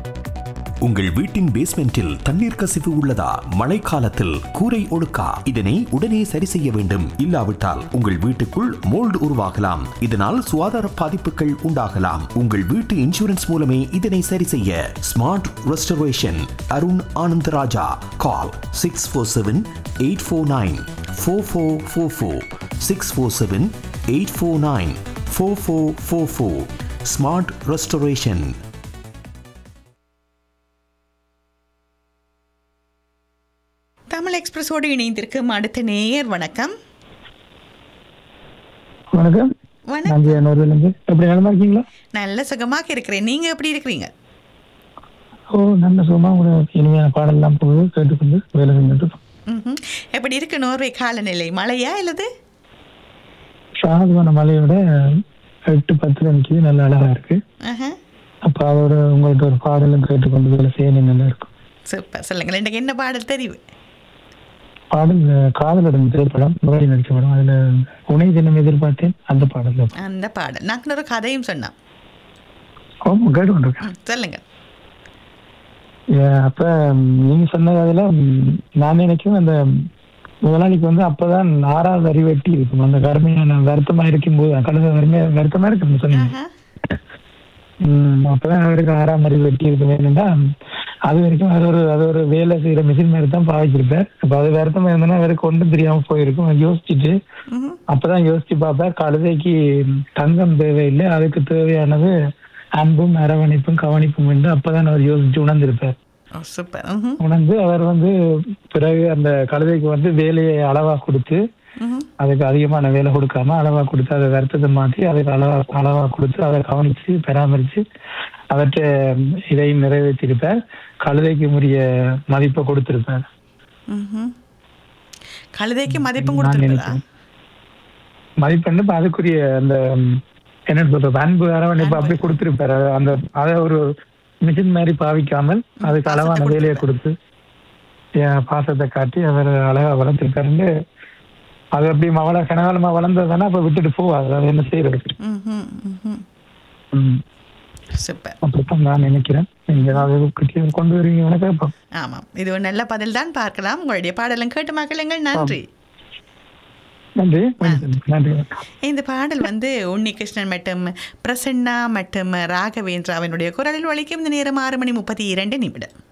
உங்கள் வீட்டின் பேஸ்மெண்டில் தண்ணீர் கசிவு உள்ளதா மழைக்காலத்தில் கூரை ஒழுக்கா இதனை உடனே சரி செய்ய வேண்டும் இல்லாவிட்டால் உங்கள் வீட்டுக்குள் மோல்டு உருவாகலாம் இதனால் சுகாதார பாதிப்புகள் உண்டாகலாம் உங்கள் வீட்டு இன்சூரன்ஸ் மூலமே இதனை சரி செய்ய smart restoration Arun Anandaraja call six four seven eight four nine four four four four six four seven eight four nine four four four four smart restoration Tamil எக்ஸ்பிரஸோடு இணைந்திருக்கும் அடுத்த நேயர் வணக்கம் வணக்கம் வணக்கம் நன்றி நூறுலேருந்து எப்படி நலமா இருக்கீங்களா நல்ல சுகமாக இருக்கிறேன் நீங்க எப்படி இருக்கிறீங்க ஓ நல்ல சுகமா உங்களோட இனிமையான பாடலாம் போகுது கேட்டுக்கொண்டு வேலை செஞ்சுட்டு இருக்கோம். ம்ஹும். எப்படி இருக்கு நோர்வே காலநிலை மழையா இல்லது சாதுவான மலையோட எட்டு பத்துல நிற்கிது நல்ல அழகா இருக்கு ஆஹா. அப்ப அதோட உங்கள்ட்ட ஒரு பாடலும் கேட்டுக்கொண்டு வேலை செய்ய நல்லா இருக்கும் சூப்பர் சொல்லுங்கள் எனக்கு என்ன பாடல் தெரிவு பாடல் அஹ், காதலோட திரைப்படம் முரளி நடிச்ச படம் அதுல உணை தினம் எதிர்பார்த்தேன் அந்த பாடல் அந்த பாடல் நான் ஒரு கதையும் சொன்னான் ஆமா கேட்டுக்கொண்டிருக்கேன் ம், சொல்லுங்க ஏன், அப்ப ம், நீங்க சொன்ன அதுல ம், நான் நினைக்கிறேன் அந்த முதலாளிக்கு வந்து அப்பதான் ஆறாவது அறிவு வெட்டி இருக்கும் அந்த கருமையான வருத்தமா இருக்கும் போது கழுத வறுமை வருத்தமா இருக்குன்னு சொன்னீங்க ஆஹா. ம், அப்பதான் அவருக்கு ஆறாம் அறிவு வெட்டி இருக்கும் என்னன்னா அது வரைக்கும் அது ஒரு அது ஒரு வேலை செய்யற மிஷின் மாதிரி தான் பாவிச்சிருப்பார் அப்ப அது வருத்தமா இருந்ததுன்னா அவருக்கு ஒன்றும் தெரியாம போயிருக்கும் யோசிச்சுட்டு ம்ஹும். அப்பதான் யோசிச்சு பார்ப்பார் கழுதைக்கு தங்கம் தேவையில்லை அதுக்கு தேவையானது அன்பும் அரவணைப்பும் கவனிப்பும் என்று அப்பதான் அவர் யோசிச்சு உணர்ந்திருப்பார் ஓ சூப்பர் ம்ஹும். உணர்ந்து அவர் வந்து பிறகு அந்த கழுதைக்கு வந்து வேலையை அளவா கொடுத்து ம்ஹும். அதுக்கு அதிகமான வேலை கொடுக்காம அளவா கொடுத்து அதை வருத்தத்தை மாற்றி அதுக்கு அளவா அளவா கொடுத்து அதை கவனிச்சு பராமரிச்சு அவற்றை இதை நிறைவேற்றியிருப்பார் கழுதைக்கு உரிய மதிப்பை கொடுத்திருப்பார் ம்ஹும். கழுதைக்கு மதிப்பும் நான் கொடுத்துருக்குதா நினைக்கிறேன். மதிப்பெண்ணு இப்ப அதுக்குரிய அந்த ம், என்ன சொல்றது அன்பு அரவணைப்பு அப்படி கொடுத்திருப்பாரு அது அந்த அதை ஒரு மிஷின் மாதிரி பாவிக்காமல் அதுக்கு அளவான பாசத்தை வேலையை கொடுத்து என் பாசத்தை காட்டி அவர் அழகா வளர்த்திருக்காருன்னு அது அப்படி மவள கனகாலமா வளர்ந்ததுதானே அப்ப விட்டுட்டு போவாது அது என்ன செய்யறது ம்ஹும். ம்ஹும். ம். சூப்பர் அப்படித்தான் நான் நினைக்கிறேன் நீங்க ஏதாவது கிட்டே கொண்டு வருவீங்க கேட்போம் ஆமாம் இது ஒரு நல்ல பதில் தான் பார்க்கலாம் உங்களுடைய பாடலும் கேட்டு மக்களுங்கள் நன்றி நன்றி நன்றி இந்த பாடல் வந்து உன்னிகிருஷ்ணன் மற்றும் பிரசன்னா மற்றும் ராகவேந்திராவினுடைய குரலில் ஒழிக்கும் இந்த நேரம் ஆறு மணி முப்பத்தி இரண்டு நிமிடம்